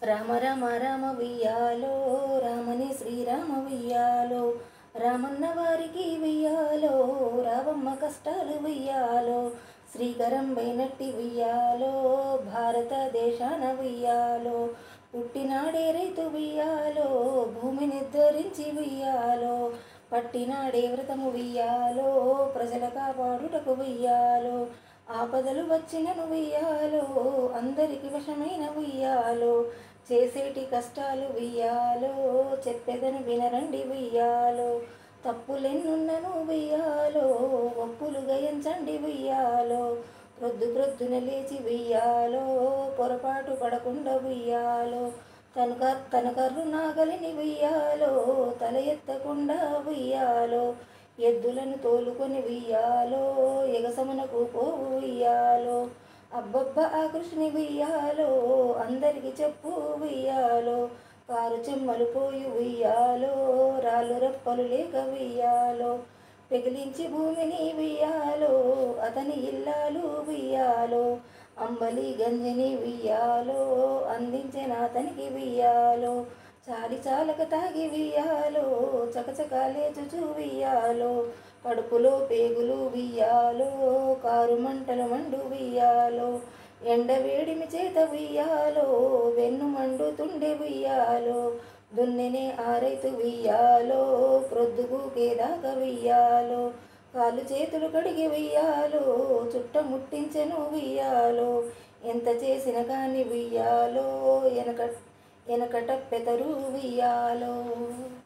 రామ రామ రామ వియ్యాలో రామని శ్రీరామ వియ్యాలో రామన్న వారికి వియ్యాలో రావమ్మ కష్టాలు వియ్యాలో శ్రీకరం బైనట్టి వియ్యాలో భారతదేశాన వియ్యాలో పుట్టినాడే రైతు వియ్యాలో భూమిని ధరించి వియ్యాలో పట్టినాడే వ్రతము వియ్యాలో ప్రజల కాపాడుటకు వియ్యాలో ఆపదలు వచ్చినను వియ్యాలో అందరికి వశమైన వియ్యాలో చేసేటి కష్టాలు వియ్యాలో చెప్పేదని వినరండి వియ్యాలో తప్పులెన్నున్నను వియ్యాలో ఒప్పులు గయించండి వియ్యాలో ప్రొద్దు ప్రొద్దున లేచి వియ్యాలో పొరపాటు పడకుండా వియ్యాలో తన కర్ తన కర్రు నాగలిని వియ్యాలో తల ఎత్తకుండా వియ్యాలో ఎద్దులను తోలుకొని వియ్యాలో ఎగసమునకు పోవు వియ్యాలో అబ్బబ్బ ఆ కృష్ణి వియ్యాలో అందరికి చెప్పు వియ్యాలో కారు చెమ్మలు పోయి వియ్యాలో రాళ్ళు రెప్పలు లేక వియ్యాలో పెగిలించి భూమిని వియ్యాలో అతని ఇల్లాలు వియ్యాలో అంబలి గంజిని వియ్యాలో అందించిన అతనికి వియ్యాలో చాలి చాలక తాగి వియ్యాలో చకచక లేచుచు వియ్యాలో కడుపులో పేగులు వియ్యాలో కారు మంటలు మండు వియ్యాలో ఎండ వేడిమి చేత వియ్యాలో వెన్ను మండుతుండే వియ్యాలో దున్నెనే ఆరైతు వియ్యాలో ప్రొద్దుకు కేదాక వియ్యాలో కాళ్ళు చేతులు కడిగి వియ్యాలో చుట్ట ముట్టించెను వియ్యాలో ఎంత చేసిన కానీ వియ్యాలో వెనక వెనకట పెదరు వియ్యాలో